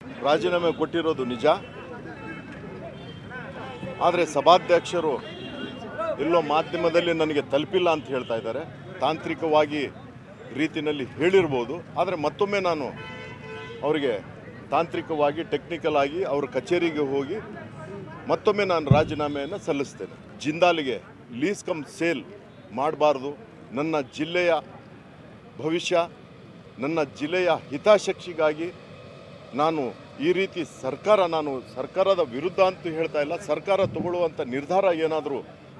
ರಾಜೀನಾಮೆ ಕೊಟ್ಟಿರೋದು ನಿಜ ಆದರೆ ಸಭಾಧ್ಯಕ್ಷರು ಎಲ್ಲೋ ಮಾಧ್ಯಮದಲ್ಲಿ ನನಗೆ ತಲುಪಿಲ್ಲ ಅಂತ ಹೇಳ್ತಾ ಇದ್ದಾರೆ ತಾಂತ್ರಿಕವಾಗಿ ರೀತಿಯಲ್ಲಿ ಹೇಳಿರ್ಬೋದು ಆದರೆ ಮತ್ತೊಮ್ಮೆ ನಾನು ಅವರಿಗೆ ತಾಂತ್ರಿಕವಾಗಿ ಟೆಕ್ನಿಕಲ್ ಆಗಿ ಅವ್ರ ಕಚೇರಿಗೆ ಹೋಗಿ ಮತ್ತೊಮ್ಮೆ ನಾನು ರಾಜೀನಾಮೆಯನ್ನು ಸಲ್ಲಿಸ್ತೇನೆ ಜಿಂದಾಲಿಗೆ ಲೀಸ್ ಕಮ್ ಸೇಲ್ ಮಾಡಬಾರ್ದು ನನ್ನ ಜಿಲ್ಲೆಯ ಭವಿಷ್ಯ ನನ್ನ ಜಿಲ್ಲೆಯ ಹಿತಾಸಕ್ತಿಗಾಗಿ ನಾನು ಈ ರೀತಿ ಸರ್ಕಾರ ನಾನು ಸರ್ಕಾರದ ವಿರುದ್ಧ ಅಂತೂ ಹೇಳ್ತಾ ಇಲ್ಲ ಸರ್ಕಾರ ತಗೊಳ್ಳುವಂಥ ನಿರ್ಧಾರ ಏನಾದರೂ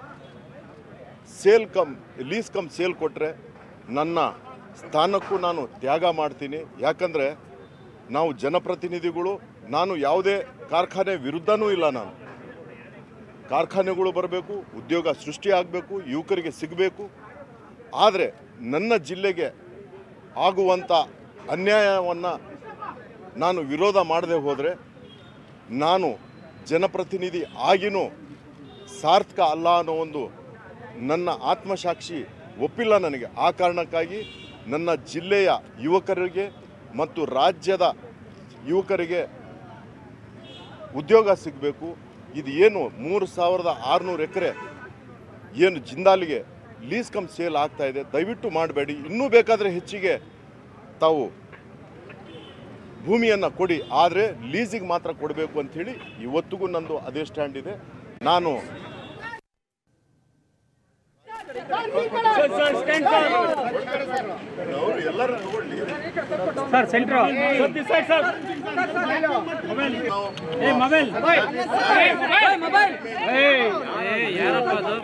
sale cum lease cum sale ಕೊಟ್ಟರೆ ನನ್ನ ಸ್ಥಾನಕ್ಕೂ ನಾನು ತ್ಯಾಗ ಮಾಡ್ತೀನಿ ಯಾಕಂದರೆ ನಾವು ಜನಪ್ರತಿನಿಧಿಗಳು ನಾನು ಯಾವುದೇ ಕಾರ್ಖಾನೆ ವಿರುದ್ಧನೂ ಇಲ್ಲ ನಾನು ಕಾರ್ಖಾನೆಗಳು ಬರಬೇಕು ಉದ್ಯೋಗ ಸೃಷ್ಟಿ ಆಗಬೇಕು ಯುವಕರಿಗೆ ಸಿಗಬೇಕು ಆದರೆ ನನ್ನ ಜಿಲ್ಲೆಗೆ ಆಗುವಂಥ ಅನ್ಯಾಯವನ್ನು ನಾನು ವಿರೋಧ ಮಾಡದೆ ಹೋದರೆ ನಾನು ಜನಪ್ರತಿನಿಧಿ ಆಗಿನೂ ಸಾರ್ಥಕ ಅಲ್ಲ ಅನ್ನೋ ಒಂದು ನನ್ನ ಆತ್ಮಸಾಕ್ಷಿ ಒಪ್ಪಿಲ್ಲ ನನಗೆ ಆ ಕಾರಣಕ್ಕಾಗಿ ನನ್ನ ಜಿಲ್ಲೆಯ ಯುವಕರಿಗೆ ಮತ್ತು ರಾಜ್ಯದ ಯುವಕರಿಗೆ ಉದ್ಯೋಗ ಸಿಗಬೇಕು ಇದು ಏನು ಮೂರು ಸಾವಿರದ ಆರುನೂರು ಎಕರೆ ಏನು ಜಿಂದಾಲಿಗೆ ಲೀಸ್ ಕಮ್ ಸೇಲ್ ಆಗ್ತಾ ಇದೆ ದಯವಿಟ್ಟು ಮಾಡಬೇಡಿ ಇನ್ನೂ ಬೇಕಾದರೆ ಹೆಚ್ಚಿಗೆ ತಾವು ಭೂಮಿಯನ್ನು ಕೊಡಿ ಆದರೆ ಲೀಸಿಗೆ ಮಾತ್ರ ಕೊಡಬೇಕು ಅಂಥೇಳಿ ಇವತ್ತಿಗೂ ನಂದು ಅದೇ ಸ್ಟ್ಯಾಂಡ್ ಇದೆ ನಾನು ಅವರು ಎಲ್ಲರೂ ತಗೊಳ್ಳಿ ಸರ್ ಸೆಂಟ್ರ್ ಸರ್ ಸರ್ ಮೊಬೈಲ್ ಏ ಮೊಬೈಲ್ ಏ ಯಾರಪ್ಪ ಅದು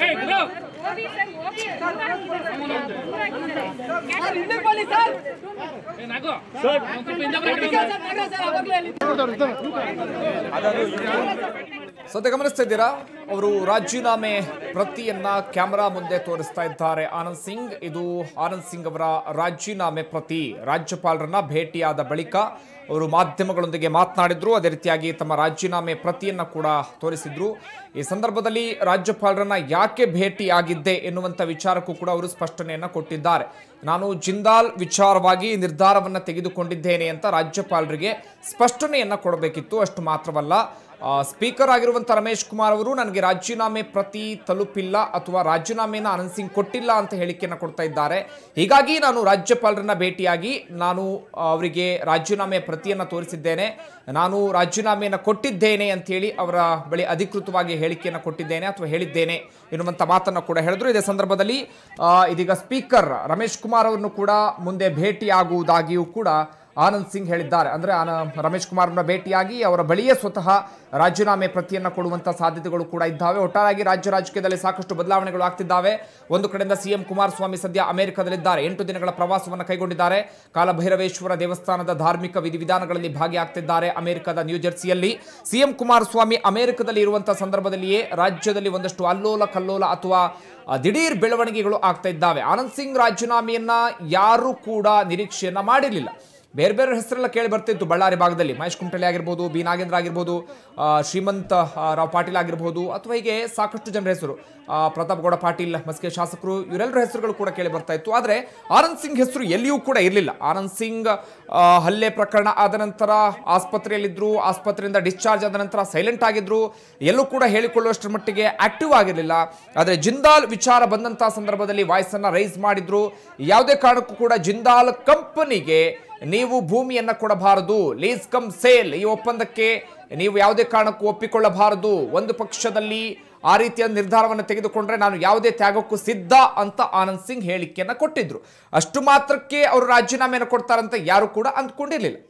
ಸದ್ಯ ಗಮನಿಸ್ತಾ ಇದ್ದೀರಾ ಅವರು ರಾಜೀನಾಮೆ ಪ್ರತಿಯನ್ನ ಕ್ಯಾಮೆರಾ ಮುಂದೆ ತೋರಿಸ್ತಾ ಇದ್ದಾರೆ ಆನಂದ್ ಸಿಂಗ್ ಇದು ಆನಂದ್ ಸಿಂಗ್ ಅವರ ರಾಜೀನಾಮೆ ಪ್ರತಿ ರಾಜ್ಯಪಾಲರನ್ನ ಭೇಟಿಯಾದ ಬಳಿಕ ಅವರು ಮಾಧ್ಯಮಗಳೊಂದಿಗೆ ಮಾತನಾಡಿದ್ರು ಅದೇ ರೀತಿಯಾಗಿ ತಮ್ಮ ರಾಜೀನಾಮೆ ಪ್ರತಿಯನ್ನ ಕೂಡ ತೋರಿಸಿದ್ರು ಈ ಸಂದರ್ಭದಲ್ಲಿ ರಾಜ್ಯಪಾಲರನ್ನ ಯಾಕೆ ಭೇಟಿಯಾಗಿದ್ದೆ ಎನ್ನುವಂತ ವಿಚಾರಕ್ಕೂ ಕೂಡ ಅವರು ಸ್ಪಷ್ಟನೆಯನ್ನ ಕೊಟ್ಟಿದ್ದಾರೆ ನಾನು ಜಿಂದಾಲ್ ವಿಚಾರವಾಗಿ ನಿರ್ಧಾರವನ್ನ ತೆಗೆದುಕೊಂಡಿದ್ದೇನೆ ಅಂತ ರಾಜ್ಯಪಾಲರಿಗೆ ಸ್ಪಷ್ಟನೆಯನ್ನ ಕೊಡಬೇಕಿತ್ತು ಅಷ್ಟು ಮಾತ್ರವಲ್ಲ ಆ, ಸ್ಪೀಕರ್ ಆಗಿರುವಂಥ ರಮೇಶ್ ಕುಮಾರ್ ಅವರು ನನಗೆ ರಾಜೀನಾಮೆ ಪ್ರತಿ ತಲುಪಿಲ್ಲ ಅಥವಾ ರಾಜೀನಾಮೆನ ಆನಂದ್ ಸಿಂಗ್ ಕೊಟ್ಟಿಲ್ಲ ಅಂತ ಹೇಳಿಕೆಯನ್ನು ಕೊಡ್ತಾ ಇದ್ದಾರೆ ಹೀಗಾಗಿ ನಾನು ರಾಜ್ಯಪಾಲರನ್ನ ಭೇಟಿಯಾಗಿ ನಾನು ಆ, ಅವರಿಗೆ ರಾಜೀನಾಮೆ ಪ್ರತಿಯನ್ನು ತೋರಿಸಿದ್ದೇನೆ ನಾನು ರಾಜೀನಾಮೆಯನ್ನು ಕೊಟ್ಟಿದ್ದೇನೆ ಅಂತೇಳಿ ಅವರ ಬಳಿ ಅಧಿಕೃತವಾಗಿ ಹೇಳಿಕೆಯನ್ನು ಕೊಟ್ಟಿದ್ದೇನೆ ಅಥವಾ ಹೇಳಿದ್ದೇನೆ ಎನ್ನುವಂಥ ಮಾತನ್ನು ಕೂಡ ಹೇಳಿದ್ರು ಇದೇ ಸಂದರ್ಭದಲ್ಲಿ ಆ, ಇದೀಗ ಸ್ಪೀಕರ್ ರಮೇಶ್ ಕುಮಾರ್ ಅವರನ್ನು ಕೂಡ ಮುಂದೆ ಭೇಟಿಯಾಗುವುದಾಗಿಯೂ ಕೂಡ ಆನಂದ್ ಸಿಂಗ್ ಹೇಳಿದ್ದಾರೆ ಅಂದರೆ ಆನ ರಮೇಶ್ ಕುಮಾರ್ನ ಭೇಟಿಯಾಗಿ ಅವರ ಬಳಿಯೇ ಸ್ವತಃ ರಾಜೀನಾಮೆ ಪ್ರತಿಯನ್ನು ಕೊಡುವಂಥ ಸಾಧ್ಯತೆಗಳು ಕೂಡ ಇದ್ದಾವೆ ಒಟ್ಟಾರೆಯಾಗಿ ರಾಜ್ಯ ರಾಜಕೀಯದಲ್ಲಿ ಸಾಕಷ್ಟು ಬದಲಾವಣೆಗಳು ಆಗ್ತಿದ್ದಾವೆ ಒಂದು ಕಡೆಯಿಂದ ಸಿಎಂ ಕುಮಾರಸ್ವಾಮಿ ಸದ್ಯ ಅಮೆರಿಕದಲ್ಲಿದ್ದಾರೆ ಎಂಟು ದಿನಗಳ ಪ್ರವಾಸವನ್ನು ಕೈಗೊಂಡಿದ್ದಾರೆ ಕಾಲಭೈರವೇಶ್ವರ ದೇವಸ್ಥಾನದ ಧಾರ್ಮಿಕ ವಿಧಿವಿಧಾನಗಳಲ್ಲಿ ಭಾಗಿಯಾಗ್ತಿದ್ದಾರೆ ಅಮೆರಿಕದ ನ್ಯೂಜೆರ್ಸಿಯಲ್ಲಿ ಸಿಎಂ ಕುಮಾರಸ್ವಾಮಿ ಅಮೆರಿಕದಲ್ಲಿ ಇರುವಂತಹ ಸಂದರ್ಭದಲ್ಲಿಯೇ ರಾಜ್ಯದಲ್ಲಿ ಒಂದಷ್ಟು ಅಲ್ಲೋಲ ಕಲ್ಲೋಲ ಅಥವಾ ಆ, ದಿಢೀರ್ ಬೆಳವಣಿಗೆಗಳು ಆಗ್ತಾ ಇದ್ದಾವೆ ಆನಂದ್ ಸಿಂಗ್ ರಾಜೀನಾಮೆಯನ್ನ ಯಾರೂ ಕೂಡ ನಿರೀಕ್ಷೆಯನ್ನ ಮಾಡಿರಲಿಲ್ಲ ಬೇರೆ ಬೇರೆ ಹೆಸರೆಲ್ಲ ಕೇಳಿ ಬರ್ತಿತ್ತು ಬಳ್ಳಾರಿ ಭಾಗದಲ್ಲಿ ಮಹೇಶ್ ಕುಮಟಳ್ಳಿ ಆಗಿರ್ಬೋದು ಬಿ ನಾಗೇಂದ್ರ ಆಗಿರ್ಬೋದು ಆ, ಶ್ರೀಮಂತ್ ಆ, ರಾವ್ ಪಾಟೀಲ್ ಆಗಿರ್ಬೋದು ಅಥವಾ ಹೀಗೆ ಸಾಕಷ್ಟು ಜನರ ಹೆಸರು ಆ, ಪ್ರತಾಪ್ ಗೌಡ ಪಾಟೀಲ್ ಮಸ್ಕೆ ಶಾಸಕರು ಇವರೆಲ್ಲರ ಹೆಸರುಗಳು ಕೂಡ ಕೇಳಿ ಬರ್ತಾ ಇತ್ತು ಆದರೆ ಆನಂದ್ ಸಿಂಗ್ ಹೆಸರು ಎಲ್ಲಿಯೂ ಕೂಡ ಇರಲಿಲ್ಲ ಆನಂದ್ ಸಿಂಗ್ ಆ, ಹಲ್ಲೆ ಪ್ರಕರಣ ಆದ ನಂತರ ಆಸ್ಪತ್ರೆಯಲ್ಲಿದ್ದರು ಆಸ್ಪತ್ರೆಯಿಂದ ಡಿಸ್ಚಾರ್ಜ್ ಆದ ನಂತರ ಸೈಲೆಂಟ್ ಆಗಿದ್ರು ಎಲ್ಲೂ ಕೂಡ ಹೇಳಿಕೊಳ್ಳುವಷ್ಟರ ಮಟ್ಟಿಗೆ ಆಕ್ಟಿವ್ ಆಗಿರಲಿಲ್ಲ ಆದರೆ ಜಿಂದಾಲ್ ವಿಚಾರ ಬಂದಂತಹ ಸಂದರ್ಭದಲ್ಲಿ ವಾಯ್ಸ್ ಅನ್ನ ರೈಸ್ ಮಾಡಿದ್ರು ಯಾವುದೇ ಕಾರಣಕ್ಕೂ ಕೂಡ ಜಿಂದಾಲ್ ಕಂಪನಿಗೆ ನೀವು ಭೂಮಿಯನ್ನ ಕೊಡಬಾರದು ಲೀಸ್ ಕಮ್ ಸೇಲ್ ಈ ಒಪ್ಪಂದಕ್ಕೆ ನೀವು ಯಾವುದೇ ಕಾರಣಕ್ಕೂ ಒಪ್ಪಿಕೊಳ್ಳಬಾರದು ಒಂದು ಪಕ್ಷದಲ್ಲಿ ಆ ರೀತಿಯ ನಿರ್ಧಾರವನ್ನು ತೆಗೆದುಕೊಂಡ್ರೆ ನಾನು ಯಾವುದೇ ತ್ಯಾಗಕ್ಕೂ ಸಿದ್ಧ ಅಂತ ಆನಂದ್ ಸಿಂಗ್ ಹೇಳಿಕೆಯನ್ನ ಕೊಟ್ಟಿದ್ರು ಅಷ್ಟು ಮಾತ್ರಕ್ಕೆ ಅವರು ರಾಜೀನಾಮೆಯನ್ನು ಕೊಡ್ತಾರಂತ ಯಾರು ಕೂಡ ಅಂದ್ಕೊಂಡಿರ್ಲಿಲ್ಲ